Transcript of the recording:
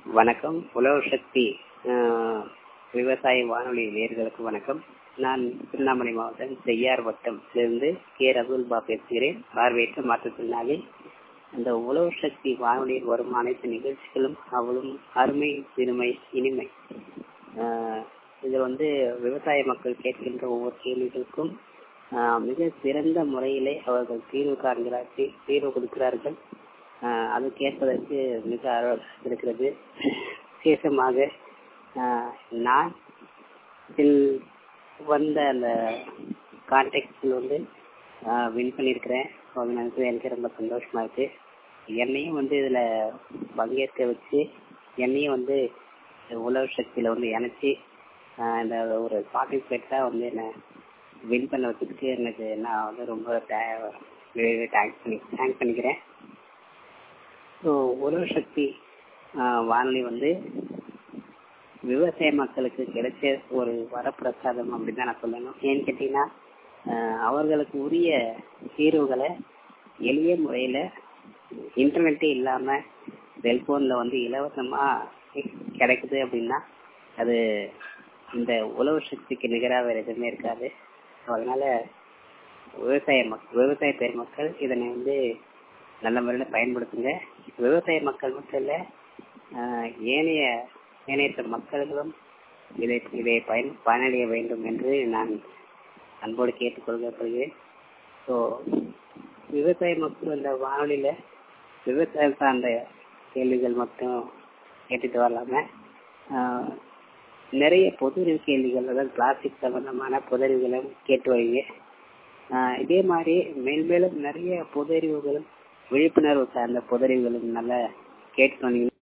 வணக்கம் உழவு சக்தி ஆஹ், விவசாய வானொலி நேர்களுக்கு வணக்கம் நான் திருவண்ணாமலை மாவட்டம் செய்யார் வட்டம் இருந்து கே ரகுல்பா பேசுகிறேன் பார்வையற்ற மாற்றுத்திறனாளி அந்த உழவு சக்தி வானொலியில் வரும் அனைத்து நிகழ்ச்சிகளும் அவளும் அருமை சிறுமை இனிமை ஆஹ், இது வந்து விவசாய மக்கள் கேட்கின்ற ஒவ்வொரு கேள்விகளுக்கும் ஆஹ், மிக சிறந்த முறையிலே அவர்கள் தீர்வு காண்கிறார்கள் தீர்வு கொடுக்கிறார்கள் ஆஹ், அது கேட்பதற்கு மிக அழகாக இருக்கிறது விசேஷமாக ஆஹ், நான் இதில் வந்த அந்த கான்டெக்ட்ல வந்து வின் பண்ணியிருக்கிறேன் அது எனக்கு எனக்கு ரொம்ப சந்தோஷமா இருக்கு என்னையும் வந்து இதுல பங்கேற்க வச்சு என்னையும் வந்து உழவு சக்தியில வந்து இணைச்சி ஆஹ், இந்த ஒரு பார்ட்டிசிபேட்டா வந்து என்ன வின் பண்ண வச்சதுக்கு எனக்கு நான் வந்து ரொம்ப தேங்க்ஸ் பண்ணி தேங்க்ஸ் பண்ணிக்கிறேன் ஸோ உழவு சக்தி ஆஹ், வானொலி வந்து விவசாய மக்களுக்கு கிடைச்ச ஒரு வரப்பிரசாதம் அப்படின்னு தான் நான் சொல்லணும் ஏன்னு கேட்டீங்கன்னா ஆஹ், அவர்களுக்கு உரிய தீர்வுகளை எளிய முறையில இன்டர்நெட்டே இல்லாம செல்போன்ல வந்து இலவசமா கிடைக்குது அப்படின்னா அது இந்த உழவு சக்திக்கு நிகராக வேற எதுவுமே இருக்காது So, அதனால விவசாய மக் விவசாய பெருமக்கள் இதனை வந்து நல்ல முறையில பயன்படுத்துங்க விவசாய மக்கள் மட்டும் இல்ல ஆஹ், ஏனைய ஏனைய மக்களும் இதை இதை பயன் பயனடைய வேண்டும் என்று நான் அன்போடு கேட்டுக்கொள்ளப்படுகிறேன் ஸோ விவசாய மக்கள் இந்த வானொலியில விவசாயம் சார்ந்த கேள்விகள் மட்டும் கேட்டுட்டு வரலாம ஆஹ், நிறைய பொது அறிவு கேள்விகள் அதாவது பிளாஸ்டிக் சம்பந்தமான பொது அறிவுகளும் கேட்டு வைங்க ஆஹ், இதே மாதிரி மேல்மேலும் நிறைய பொது அறிவுகளும் விழிப்புணர்வு சார்ந்த பொது அறிவுகளும் நல்லா கேட்டு சொன்னீங்க